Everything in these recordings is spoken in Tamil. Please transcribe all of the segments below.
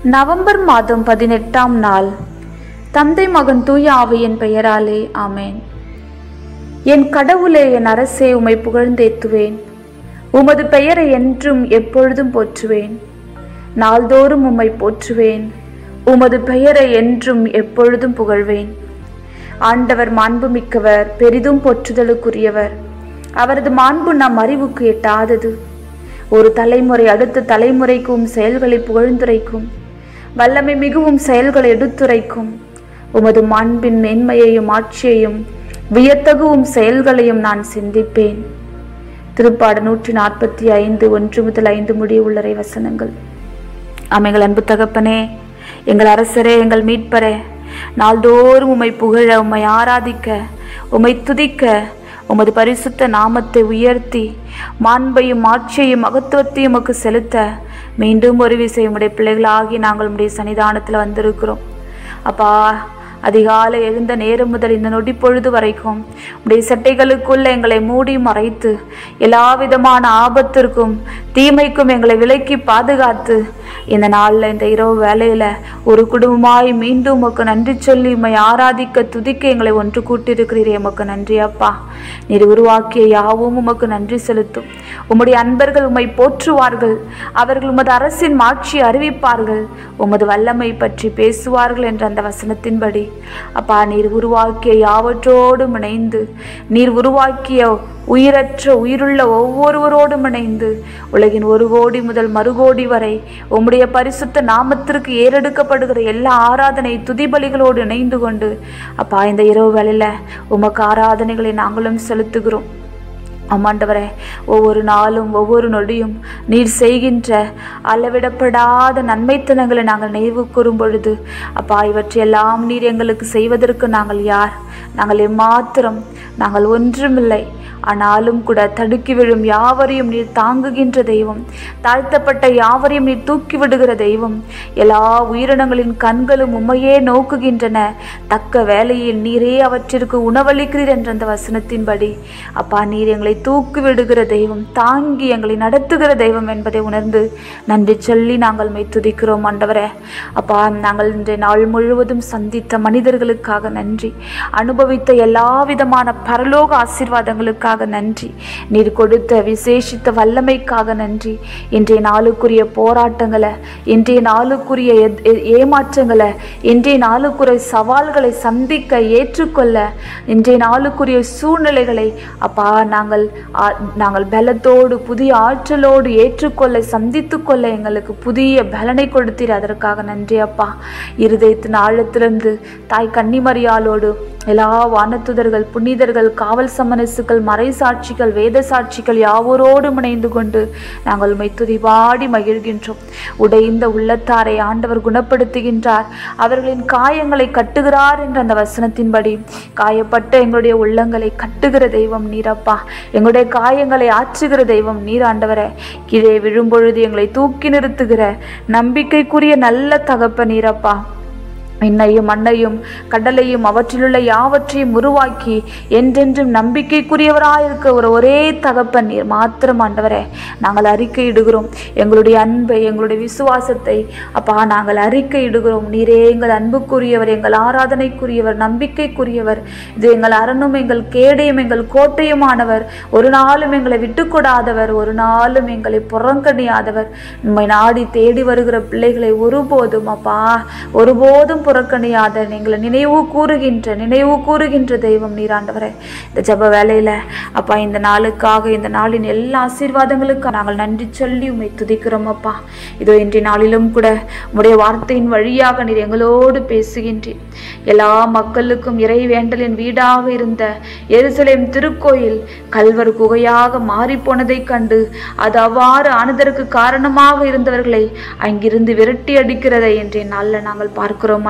நவம்பர் மாதம் பதினெட்டாம் நாள் தந்தை மகன் தூய ஆவியின் பெயராலே ஆமேன் என் கடவுளே என் அரசே உம்மை புகழ்ந்தேத்துவேன் உமது பெயரை என்றும் எப்பொழுதும் போற்றுவேன் நாள்தோறும் உம்மை போற்றுவேன் உமது பெயரை என்றும் எப்பொழுதும் புகழ்வேன் ஆண்டவர் மாண்புமிக்கவர் பெரிதும் போற்றுதலுக்குரியவர் அவரது மாண்பு நம் அறிவுக்கு எட்டாதது ஒரு தலைமுறை அடுத்த தலைமுறைக்கும் செயல்களை புகழ்ந்துரைக்கும் வல்லமை மிகவும் செயல்களை எடுத்துரைக்கும் உமது மாண்பின் மேன்மையையும் ஆட்சியையும் வியத்தகுவும் செயல்களையும் நான் சிந்திப்பேன் திருப்பாடு நூற்றி நாற்பத்தி ஐந்து ஒன்று முதல் ஐந்து முடிய உள்ளரை வசனங்கள் அமைகள் அன்பு தகப்பனே எங்கள் அரசரே எங்கள் மீட்பரே நாள்தோறும் உம்மை புகழ உம்மை ஆராதிக்க உம்மை துதிக்க உமது பரிசுத்த நாமத்தை உயர்த்தி மாண்பையும் ஆட்சியையும் மகத்துவத்தையும் உமக்கு செலுத்த மீண்டும் ஒரு விசை உம்முடைய பிள்ளைகளாகி நாங்கள் உம்முடைய சன்னிதானத்தில் வந்திருக்கிறோம் அப்பா அதிகாலை எழுந்த நேரம் முதல் இந்த நொடி பொழுது வரைக்கும் உடைய சட்டைகளுக்குள்ள எங்களை மூடி மறைத்து எல்லா விதமான ஆபத்திற்கும் தீமைக்கும் எங்களை விலக்கி பாதுகாத்து இந்த நாளில் இந்த இரவு வேலையில் ஒரு குடும்பமாய் மீண்டும் உமக்கு நன்றி சொல்லி உம்மை ஆராதிக்க துதிக்க எங்களை ஒன்று கூட்டியிருக்கிறீரே உமக்கு நன்றி அப்பா நீர் உருவாக்கிய யாவும் உமக்கு நன்றி செலுத்தும் உம்முடைய அன்பர்கள் உம்மை போற்றுவார்கள் அவர்கள் உமது அரசின் மாட்சி அறிவிப்பார்கள் உமது வல்லமை பற்றி பேசுவார்கள் என்ற அந்த வசனத்தின்படி அப்பா நீர் உருவாக்கிய யாவற்றோடும் இணைந்து நீர் உருவாக்கிய உயிரற்ற உயிருள்ள ஒவ்வொருவரோடும் இணைந்து உலகின் ஒரு கோடி முதல் மறுகோடி வரை உம்முடைய பரிசுத்த நாமத்திற்கு ஏறெடுக்கப்படுகிற எல்லா ஆராதனை துதிபலிகளோடு இணைந்து கொண்டு அப்பா இந்த இரவு வேளையில் உமக்கு ஆராதனைகளை நாங்களும் செலுத்துகிறோம் ஆமாண்டவரே ஒவ்வொரு நாளும் ஒவ்வொரு நொடியும் நீர் செய்கின்ற அளவிடப்படாத நன்மைத்தனங்களை நாங்கள் நினைவு கூறும் பொழுது அப்பா இவற்றையெல்லாம் நீர் எங்களுக்கு செய்வதற்கு நாங்கள் யார் நாங்கள் எம்மாத்திரம் நாங்கள் ஒன்றுமில்லை ஆனாலும் கூட தடுக்கி விழும் யாவரையும் நீர் தாங்குகின்ற தெய்வம் தாழ்த்தப்பட்ட யாவரையும் நீர் தூக்கி விடுகிற தெய்வம் எல்லா உயிரினங்களின் கண்களும் உம்மையே நோக்குகின்றன தக்க வேலையில் நீரே அவற்றிற்கு உணவளிக்கிறீர் என்ற அந்த வசனத்தின்படி அப்பா நீர் எங்களை தூக்கி விடுகிற தெய்வம் தாங்கி எங்களை நடத்துகிற தெய்வம் என்பதை உணர்ந்து நன்றி சொல்லி நாங்கள் மெய் துதிக்கிறோம் ஆண்டவரே அப்பா நாங்கள் இன்றைய நாள் முழுவதும் சந்தித்த மனிதர்களுக்காக நன்றி அனுபவித்த எல்லா விதமான பரலோக ஆசீர்வாதங்களுக்காக நன்றி நீர் கொடுத்த விசேஷித்த வல்லமைக்காக நன்றி இன்றைய நாளுக்குரிய போராட்டங்களை இன்றைய நாளுக்குரிய எத்- ஏ- ஏமாற்றங்களை இன்றைய நாளுக்குரிய சவால்களை சந்திக்க ஏற்றுக்கொள்ள இன்றைய நாளுக்குரிய சூழ்நிலைகளை அப்பா நாங்கள் ஆ, நாங்கள் பலத்தோடு புதிய ஆற்றலோடு ஏற்றுக்கொள்ள சந்தித்து கொள்ள எங்களுக்கு புதிய பலனை கொடுத்தீர் அதற்காக நன்றி அப்பா இருதயத்தின் ஆழத்திலிருந்து தாய் கன்னிமரியாளோடு எல்லா வானத்துதர்கள் புனிதர்கள் காவல் சமனசுகள் மறை சாட்சிகள் வேத சாட்சிகள் யாவரோடும் இணைந்து கொண்டு நாங்கள் உம்மை துதிபாடி மகிழ்கின்றோம் உடைந்த உள்ளத்தாரை ஆண்டவர் குணப்படுத்துகின்றார் அவர்களின் காயங்களை கட்டுகிறார் என்ற அந்த வசனத்தின்படி காயப்பட்ட எங்களுடைய உள்ளங்களை கட்டுகிற தெய்வம் நீரப்பா எங்களுடைய காயங்களை ஆற்றுகிற தெய்வம் நீர் ஆண்டவரே கீழே விழும்பொழுது எங்களை தூக்கி நிறுத்துகிற நம்பிக்கைக்குரிய நல்ல தகப்ப நீரப்பா விண்ணையும் மண்ணையும் கடலையும் அவற்றிலுள்ள யாவற்றையும் உருவாக்கி என்றென்றும் நம்பிக்கைக்குரியவராயிருக்க ஒரு ஒரே தகப்பன் நீர் மாத்திரம் ஆண்டவரே நாங்கள் அறிக்கையிடுகிறோம் எங்களுடைய அன்பை எங்களுடைய விசுவாசத்தை அப்பா நாங்கள் அறிக்கையிடுகிறோம் நீரே எங்கள் அன்புக்குரியவர் எங்கள் ஆராதனைக்குரியவர் நம்பிக்கைக்குரியவர் இது எங்கள் அரணும் எங்கள் கேடையும் எங்கள் கோட்டையுமானவர் ஒரு நாளும் எங்களை விட்டுக்கொடாதவர் ஒரு நாளும் எங்களை புறங்கணியாதவர் உம்மை நாடி தேடி வருகிற பிள்ளைகளை ஒருபோதும் அப்பா ஒருபோதும் புறக்கணியாத எங்களை நினைவு கூறுகின்ற நினைவு கூறுகின்ற தெய்வம் நீராண்டவரே இந்த ஜப வேலையில அப்பா இந்த நாளுக்காக இந்த நாளின் எல்லா ஆசீர்வாதங்களுக்கும் நாங்கள் நன்றி சொல்லி உம்மை துதிக்கிறோம் அப்பா இதோ இன்றைய நாளிலும் கூட உம்முடைய வார்த்தையின் வழியாக நீர் எங்களோடு பேசுகின்றீர் எல்லா மக்களுக்கும் இறை வேண்டலின் வீடாக இருந்த எருசலேம் திருக்கோயில் கல்வர் குகையாக மாறிப்போனதைக் கண்டு அது அவ்வாறு ஆனதற்கு காரணமாக இருந்தவர்களை அங்கிருந்து விரட்டி அடிக்கிறதை இன்றைய நாளில் நாங்கள் பார்க்கிறோம்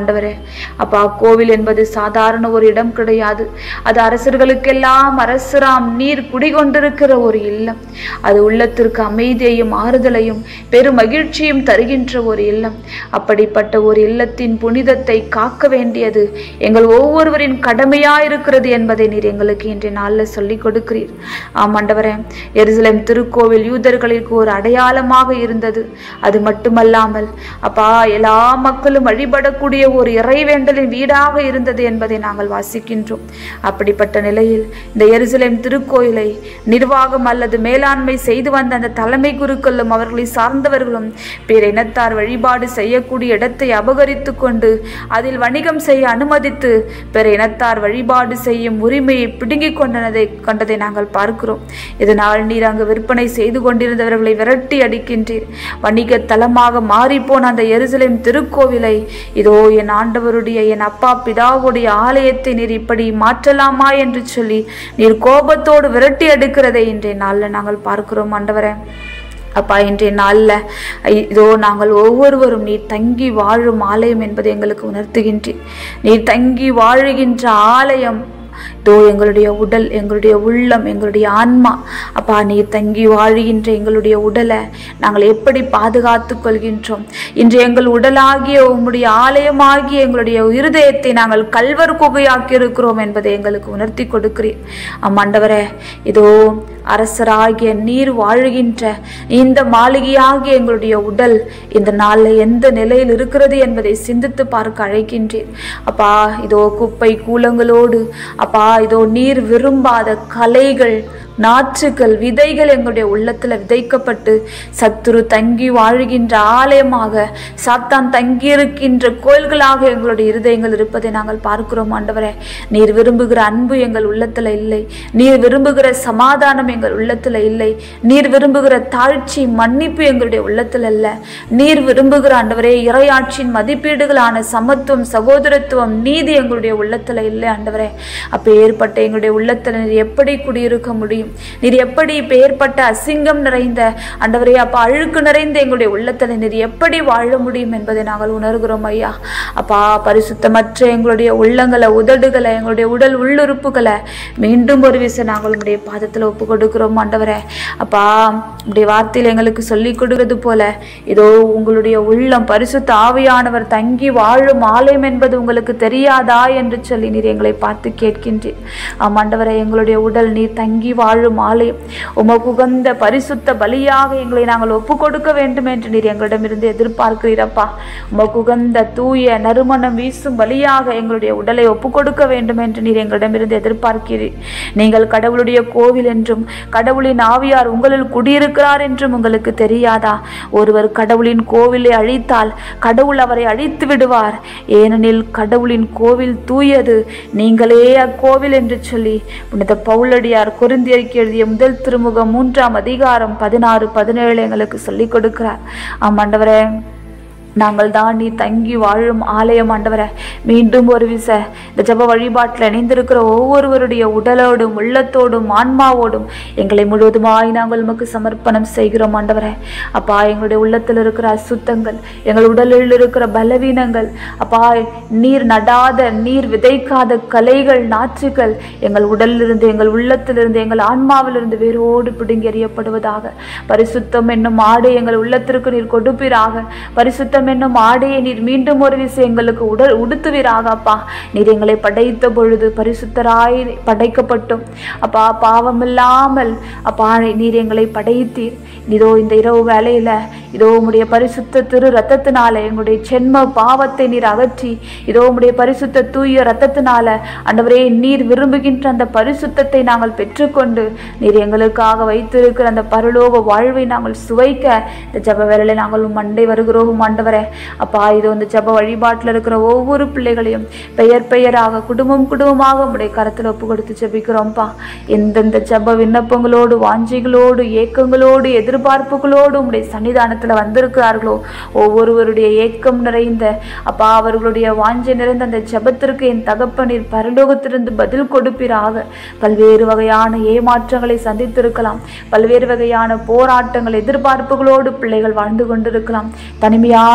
ஆண்டவரே அப்பா கோவில் என்பது சாதாரண ஒரு இடம் கிடையாது அது அரசர்களுக்கெல்லாம் அரசராம் நீர் குடிகொண்டிருக்கிற ஒரு இல்லம் அது உள்ளத்திற்கு அமைதியையும் ஆறுதலையும் பெரும் மகிழ்ச்சியும் தருகின்ற ஒரு இல்லம் அப்படிப்பட்ட ஒரு இல்லத்தின் புனிதத்தை காக்க வேண்டியது எங்கள் ஒவ்வொருவரின் கடமையா இருக்கிறது என்பதை நீர் எங்களுக்கு இன்றைய நாளில் சொல்லிக் கொடுக்கிறீர் ஆம் ஆண்டவரே எருசலேம் திருக்கோவில் யூதர்களுக்கு ஒரு அடையாளமாக இருந்தது அது மட்டுமல்லாமல் அப்பா எல்லா மக்களும் வழிபடக்கூடிய ஒரு இறைவேண்டலின் வீடாக இருந்தது என்பதை நாங்கள் வாசிக்கின்றோம் அப்படிப்பட்ட நிலையில் இந்த எருசலேம் திருக்கோயிலை நிர்வாகம் அல்லது மேலாண்மை செய்து வந்த அந்த தலைமை குருக்களும் அவர்களை சார்ந்தவர்களும் பிற இனத்தார் வழிபாடு செய்யக்கூடிய இடத்தை அபகரித்து கொண்டு அதில் வணிகம் செய்ய அனுமதித்து பிற இனத்தார் வழிபாடு செய்யும் உரிமையை பிடுங்கிக் கொண்டதை கொண்டதை நாங்கள் பார்க்கிறோம் இதனால் நீர் அங்கு விற்பனை செய்து கொண்டிருந்தவர்களை விரட்டி அடிக்கின்றீர் வணிக தலமாக மாறிப்போன அந்த எருசலேம் திருக்கோவிலை இதோ என் ஆண்டவருடைய என் அப்பா பிதாவுடைய ஆலயத்தை நீர் இப்படி மாற்றலாமா என்று சொல்லி நீர் கோபத்தோடு விரட்டி எடுக்கிறதை இன்றைய நாளில் நாங்கள் பார்க்கிறோம் ஆண்டவரே அப்பா இன்றைய நாளில் இதோ நாங்கள் ஒவ்வொருவரும் நீர் தங்கி வாழும் ஆலயம் என்பதை எங்களுக்கு உணர்த்துகின்றீர் நீர் தங்கி வாழுகின்ற ஆலயம் இதோ எங்களுடைய உடல் எங்களுடைய உள்ளம் எங்களுடைய ஆன்மா அப்பா நீர் தங்கி வாழுகின்ற எங்களுடைய உடலை நாங்கள் எப்படி பாதுகாத்து கொள்கின்றோம் இன்று எங்கள் உடலாகிய உம்முடைய ஆலயமாகிய எங்களுடைய இருதயத்தை நாங்கள் கல்வர் குகையாக்கி இருக்கிறோம் என்பதை எங்களுக்கு உணர்த்தி கொடுக்கிறீர் அம்மாண்டவரே இதோ அரசராகிய நீர் வாழுகின்ற இந்த மாளிகையாகிய எங்களுடைய உடல் இந்த நாளில் எந்த நிலையில் இருக்கிறது என்பதை சிந்தித்து பார்க்க அழைக்கின்றேன் அப்பா இதோ குப்பை கூலங்களோடு அப்பா இதோ நீர் விரும்பாத கலைகள் நாற்றுகள் விதைகள் எங்களுடைய உள்ளத்துல விதைக்கப்பட்டு சத்துரு தங்கி வாழுகின்ற ஆலயமாக சாத்தான் தங்கி இருக்கின்ற கோயில்களாக எங்களுடைய இருதயங்கள் இருப்பதை நாங்கள் பார்க்கிறோம் ஆண்டவரே நீர் விரும்புகிற அன்பு எங்கள் உள்ளத்துல இல்லை நீர் விரும்புகிற சமாதானம் எங்கள் உள்ளத்துல இல்லை நீர் விரும்புகிற தாழ்ச்சி மன்னிப்பு எங்களுடைய உள்ளத்துல இல்ல நீர் விரும்புகிற ஆண்டவரே இறையாட்சியின் மதிப்பீடுகளான சமத்துவம் சகோதரத்துவம் நீதி எங்களுடைய உள்ளத்துல இல்லை ஆண்டவரே அப்ப ஏற்பட்ட எங்களுடைய உள்ளத்துல நீர் எப்படி குடியிருக்க முடியும் நீர் எப்படி பெயர்பட்ட அசிங்கம் நிறைந்த ஆண்டவரே அப்பா அழுக்கு நிறைந்த எங்களுடைய உள்ளத்துல நீர் எப்படி வாழ முடியும் என்பதை நாங்கள் உணர்கிறோம் ஐயா அப்பா பரிசுத்தமற்ற எங்களுடைய உள்ளங்களை உதடுகளை எங்களுடைய உடல் உள்ளுறுப்புகளை மீண்டும் ஒரு விசை நாங்கள் உங்களுடைய பாதத்துல ஒப்பு கொடுக்கிறோம் ஆண்டவரே அப்பா உடைய வார்த்தையில் எங்களுக்கு சொல்லிக் கொடுக்கிறது போல இதோ உங்களுடைய உள்ளம் பரிசுத்த ஆவியானவர் தங்கி வாழும் ஆலயம் என்பது உங்களுக்கு தெரியாதா என்று சொல்லி நீர் எங்களை பார்த்து கேட்கின்றீர் ஆம் ஆண்டவரே எங்களுடைய உடல் நீர் தங்கி வாழும் ஆலயம் உமக்கு உகந்த பரிசுத்த பலியாக எங்களை நாங்கள் ஒப்பு கொடுக்க வேண்டும் என்று நீர் எங்களிடமிருந்து எதிர்பார்க்கிறீரப்பா உமக்கு உகந்த தூய நறுமணம் வீசும் பலியாக எங்களுடைய உடலை ஒப்பு கொடுக்க வேண்டும் என்று நீர் எங்களிடமிருந்து எதிர்பார்க்கிறீர் நீங்கள் கடவுளுடைய கோவில் என்றும் கடவுளின் ஆவியார் உங்களில் குடியிருக்கிறார் என்றும் உங்களுக்கு தெரியாதா ஒருவர் கடவுளின் கோவிலை அழித்தால் கடவுள் அவரை அழித்து விடுவார் ஏனெனில் கடவுளின் கோவில் தூயது நீங்களே அக்கோவில் என்று சொல்லி புனித பவுலடியார் கொரிந்தியருக்கு எழுதிய முதல் திருமுகம் மூன்றாம் அதிகாரம் பதினாறு பதினேழு எங்களுக்கு சொல்லிக் கொடுக்கிறார் ஆமாண்டவரே நாங்கள் தான் நீ தங்கி வாழும் ஆலயம் ஆண்டவரே மீண்டும் ஒரு விச இந்த ஜப வழிபாட்டில் இணைந்திருக்கிற ஒவ்வொருவருடைய உடலோடும் உள்ளத்தோடும் ஆன்மாவோடும் எங்களை முழுவதுமாய் நாங்கள் உமக்கு சமர்ப்பணம் செய்கிறோம் ஆண்டவரே அப்பா எங்களுடைய உள்ளத்தில் இருக்கிற அசுத்தங்கள் எங்கள் உடலில் இருக்கிற பலவீனங்கள் அப்பா நீர் நடாத நீர் விதைக்காத கலைகள் நாற்றுகள் எங்கள் உடலிலிருந்து எங்கள் உள்ளத்திலிருந்து எங்கள் ஆன்மாவிலிருந்து வேரோடு பிடுங்கி எறியப்படுவதாக பரிசுத்தம் என்னும் ஆடை எங்கள் உள்ளத்திற்கு நீர் கொடுப்பீராக பரிசுத்தம் என்னும் ஆடையை நீர் மீண்டும் ஒரு விசை எங்களுக்கு உடல் உடுத்துவீராக அப்பா நீர் எங்களை படைத்த பொழுது பரிசுத்தராய் படைக்கப்பட்டோம் அப்பா பாவமில்லாமல் அப்பா நீர் எங்களை படைத்தீர் இதோ இந்த இரவு வேளையில இதோ உம்முடைய பரிசுத்த திரு ரத்தத்தினால எங்களுடைய சென்ம பாவத்தை நீர் அகற்றி இதோ உம்முடைய பரிசுத்த தூய ரத்தத்தினால ஆண்டவரே நீர் விரும்புகின்ற அந்த பரிசுத்தத்தை நாங்கள் பெற்றுக்கொண்டு நீர் எங்களுக்காக வைத்திருக்கிற அந்த பரலோக வாழ்வை நாங்கள் சுவைக்க இந்த ஜப வேளையில நாங்கள் உம் மண்டை வருகிறோம் ஆண்டவரே அப்பா இது இந்த ஜப வழிபாட்டில் இருக்கிற ஒவ்வொரு பிள்ளைகளையும் பெயர் பெயராக குடும்பம் குடும்பமாக உம்முடைய கரத்தில் ஒப்பு கொடுத்து ஜெபிக்கிறோம்ப்பா எந்தெந்த ஜப விண்ணப்பங்களோடு வாஞ்சைகளோடு ஏக்கங்களோடு எதிர்பார்ப்புகளோடு உம்முடைய சன்னிதானத்தில் வந்திருக்கிறார்களோ ஒவ்வொருவருடைய ஏக்கம் நிறைந்த அப்பா அவர்களுடைய வாஞ்சை நிறைந்த அந்த ஜபத்திற்கு என் தகப்பனீர் பரலோகத்திலிருந்து பதில் கொடுப்பீராக பல்வேறு வகையான ஏமாற்றங்களை சந்தித்திருக்கலாம் பல்வேறு வகையான போராட்டங்கள் எதிர்பார்ப்புகளோடு பிள்ளைகள் வாழ்ந்து கொண்டிருக்கலாம் தனிமையான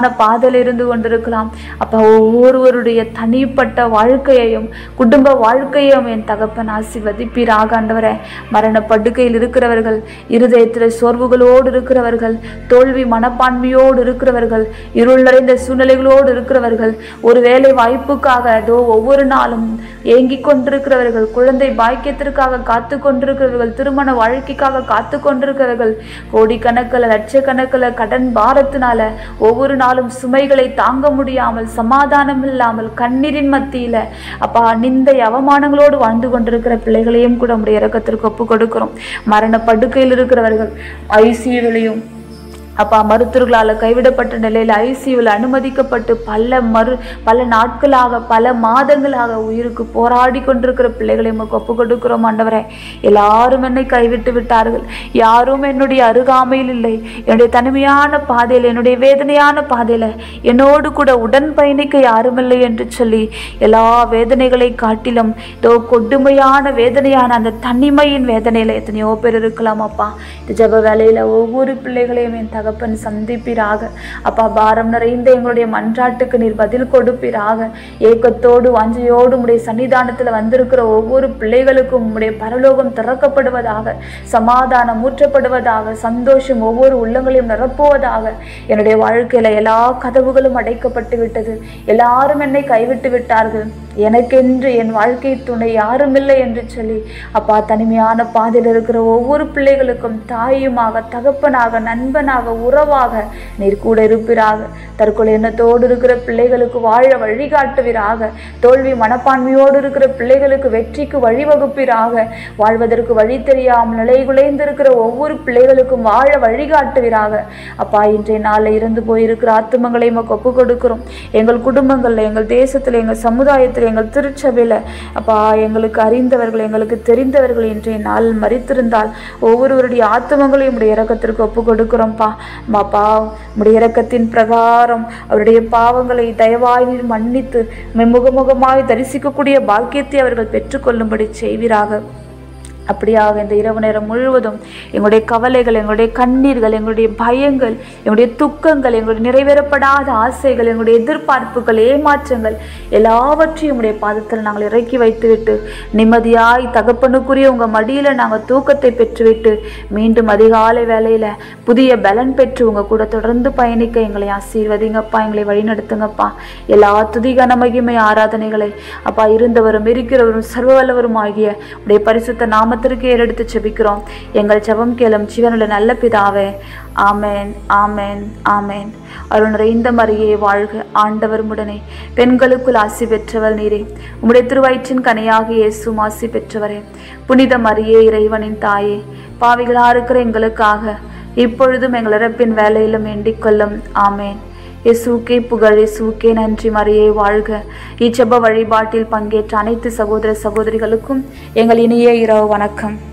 தனிமையான பாதையில் இருந்து கொண்டிருக்கலாம் அப்பா ஒவ்வொருவருடைய தனிப்பட்ட வாழ்க்கையையும் குடும்ப வாழ்க்கையும் என் தகப்பன் ஆசீர்வதிப்பீராக ஆண்டவரே மரண படுக்கையில் இருக்கிறவர்கள் இருதயத்தில் சோர்வுகளோடு இருக்கிறவர்கள் தோல்வி மனப்பான்மையோடு இருக்கிறவர்கள் இருள் நிறைந்த சூழ்நிலைகளோடு இருக்கிறவர்கள் ஒரு வேலை வாய்ப்புக்காக அதோ ஒவ்வொரு நாளும் ஏங்கிக் கொண்டிருக்கிறவர்கள் குழந்தை பாக்கியத்திற்காக காத்து கொண்டிருக்கிறவர்கள் திருமண வாழ்க்கைக்காக காத்து கொண்டிருக்கிறவர்கள் கோடிக்கணக்கில் லட்சக்கணக்கில் கடன் பாரத்தினால ஒவ்வொரு நாளும் சுமைகளை தாங்க முடியாமல் சமாதானம் இல்லாமல் கண்ணீரின் மத்தியில அப்பா நிந்தை அவமானங்களோடு வாழ்ந்து கொண்டிருக்கிற பிள்ளைகளையும் கூட நம்முடைய இறக்கத்திற்கு ஒப்பு கொடுக்கிறோம் மரண படுக்கையில் இருக்கிறவர்கள் ஐசியூவிலையும் அப்பா மருத்துவர்களால் கைவிடப்பட்ட நிலையில் ஐசியூவில் அனுமதிக்கப்பட்டு பல மறு பல நாட்களாக பல மாதங்களாக உயிருக்கு போராடி கொண்டிருக்கிற பிள்ளைகளை உமக்கு ஒப்பு கொடுக்கிறோம் ஆண்டவரே எல்லாரும் என்னை கைவிட்டு விட்டார்கள் யாரும் என்னுடைய அருகாமையில் இல்லை என்னுடைய தனிமையான பாதையில் என்னுடைய வேதனையான பாதையில் என்னோடு கூட உடன் பயணிக்க யாருமில்லை என்று சொல்லி எல்லா வேதனைகளை காட்டிலும் இதோ கொடுமையான வேதனையான அந்த தனிமையின் வேதனையில் எத்தனையோ பேர் இருக்கலாம் அப்பா இந்த ஜப வேலையில் ஒவ்வொரு பிள்ளைகளையும் என் தகப்பன் சந்திப்பீராக அப்பா பாரம் நிறைந்த எங்களுடைய மன்றாட்டுக்கு நீர் பதில் கொடுப்பீராக ஏக்கத்தோடு வாஞ்சையோடு உடைய சன்னிதானத்தில் வந்திருக்கிற ஒவ்வொரு பிள்ளைகளுக்கும் உம்முடைய பரலோகம் திறக்கப்படுவதாக சமாதானம் ஊற்றப்படுவதாக சந்தோஷம் ஒவ்வொரு உள்ளங்களையும் நிரப்புவதாக என்னுடைய வாழ்க்கையில எல்லா கதவுகளும் அடைக்கப்பட்டு விட்டது எல்லாரும் என்னை கைவிட்டு விட்டார்கள் எனக்கென்று என் வாழ்க்கை துணை யாரும் இல்லை என்று சொல்லி அப்பா தனிமையான பாதையில் இருக்கிற ஒவ்வொரு பிள்ளைகளுக்கும் தாயுமாக தகப்பனாக நண்பனாக உறவாக நீர் கூட இருப்பீராக தற்கொலை எண்ணத்தோடு இருக்கிற பிள்ளைகளுக்கு வாழ வழிகாட்டுவீராக தோல்வி மனப்பான்மையோடு இருக்கிற பிள்ளைகளுக்கு வெற்றிக்கு வழிவகுப்பீராக வாழ்வதற்கு வழி தெரியாமல் நிலைகுலைந்திருக்கிற ஒவ்வொரு பிள்ளைகளுக்கும் வாழ வழிகாட்டுவீராக அப்பா இன்றைய நாளில் இறந்து போயிருக்கிற ஆத்துமங்களை எமக்கு ஒப்பு கொடுக்கிறோம் எங்கள் குடும்பங்களில் எங்கள் தேசத்தில் எங்கள் சமுதாயத்தில் எங்கள் திருச்சபையில் அப்பா எங்களுக்கு அறிந்தவர்கள் எங்களுக்கு தெரிந்தவர்கள் இன்றைய நாளில் மறித்திருந்தால் ஒவ்வொருவருடைய ஆத்துமங்களையும் உடைய இறக்கத்திற்கு ஒப்பு கொடுக்கிறோம்ப்பா மாப்பா உடைய இறக்கத்தின் பிரகாரம் அவருடைய பாவங்களை தயவாய் நீர் மன்னித்து முகமுகமாய் தரிசிக்கக்கூடிய பாக்கியத்தை அவர்கள் பெற்றுக்கொள்ளும்படி செய்வீராக அப்படியாக இந்த இரவு நேரம் முழுவதும் எங்களுடைய கவலைகள் எங்களுடைய கண்ணீர்கள் எங்களுடைய பயங்கள் எங்களுடைய துக்கங்கள் எங்களுடைய நிறைவேறப்படாத ஆசைகள் எங்களுடைய எதிர்பார்ப்புகள் ஏமாற்றங்கள் எல்லாவற்றையும் உடைய பாதத்தில் நாங்கள் இறக்கி வைத்துவிட்டு நிம்மதியாய் தகப்பனுக்குரிய உங்கள் மடியில் நாங்கள் தூக்கத்தை பெற்றுவிட்டு மீண்டும் அதிகாலை வேலையில் புதிய பலன் பெற்று உங்கள் கூட தொடர்ந்து பயணிக்க எங்களை ஆசீர்வதிங்கப்பா எங்களை வழிநடத்துங்கப்பா எல்லா துதிகன மகிமை ஆராதனைகளை அப்பா இருந்தவரும் இருக்கிறவரும் சர்வவல்லவரும் ஆகிய உடைய பரிசுத்த நாமத்திற்கு ஏறெடுத்து செபிக்கிறோம் எங்கள் ஜெபம் கேளும் ஜீவனுள்ள நல்ல பிதாவே ஆமேன் ஆமேன் ஆமேன் அருள் நிறைந்த மரியே வாழ்க ஆண்டவர் உடனே பெண்களுக்குள் ஆசி பெற்றவள் நீரே உம்முடைய திருவயிற்றின் கனியாக இயேசும் ஆசி பெற்றவரே புனித மரியே இறைவனின் தாயே பாவிகளா இருக்கிற எங்களுக்காக இப்பொழுதும் எங்கள் இறப்பின் வேலையிலும் வேண்டிக் கொள்ளும் ஆமேன் இயேசுக்கே புகழ் இயேசுக்கே நன்றி மரியே வாழ்க இச்செப வழிபாட்டில் பங்கேற்ற அனைத்து சகோதர சகோதரிகளுக்கும் எங்கள் இனிய இரவு வணக்கம்